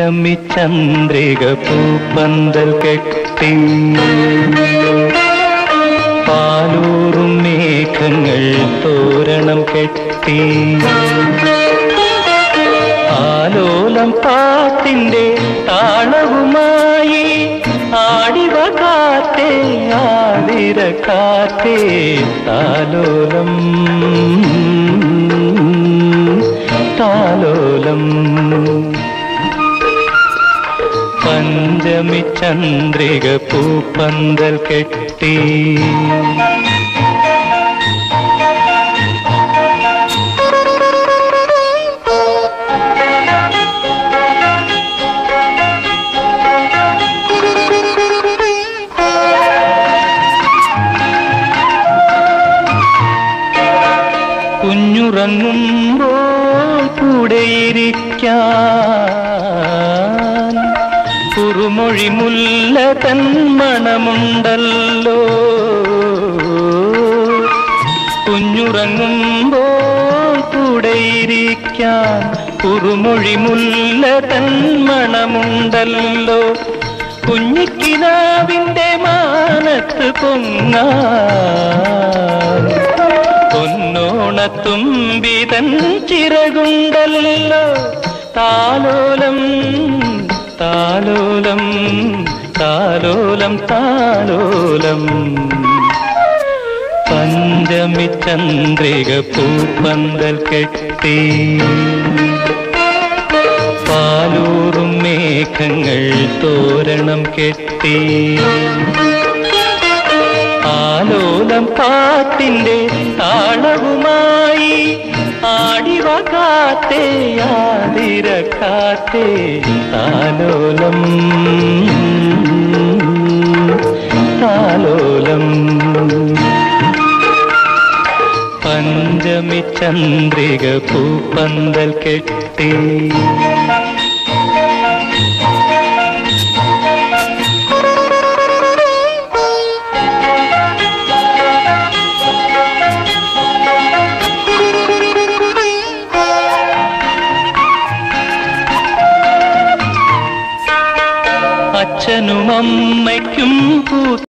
പഞ്ചമി ചന്ദ്രിക പൂപ്പന്തൽ കെട്ടി പാലൂറും മേഘങ്ങൾ തോരണം കെട്ടി ആലോലം പാട്ടിന്റെ താളവുമായി ആടിവ കാറ്റേ ആതിര കാറ്റേ താലോലം താലോലം പഞ്ചമി ചന്ദ്രിക പൂപ്പന്തൽ കെട്ടി കുഞ്ഞുറങ്ങുമ്പോൾ കൂടെയിരിക്കാൻ കുറുമൊഴി മുല്ല തൻ മണമുണ്ടല്ലോ കുഞ്ഞുറങ്ങുമ്പോൾ കൂടെയിരിക്കാൻ കുറുമൊഴി മുല്ല തൻ മണമുണ്ടല്ലോ കുഞ്ഞിക്കിനാവിന്റെ മാനത്ത് പൊങ്ങാൻ പൊന്നോണത്തുമ്പിതൻ ചിറകുണ്ടല്ലോ താലോലം താലോലം താലോലം താലോലം പഞ്ചമി ചന്ദ്രിക പൂപ്പന്തൽ കെട്ടി പാലൂറും മേഘങ്ങൾ തോരണം കെട്ടി ആലോലം പാട്ടിന്റെ താളവുമായി ആടിവ കാത്തേ ആതിര കാത്തേ താലോലം താലോലം പഞ്ചമി ചന്ദ്രിക പൂപ്പന്തൽ കെട്ടി അച്ഛനും അമ്മയ്ക്കും പൂ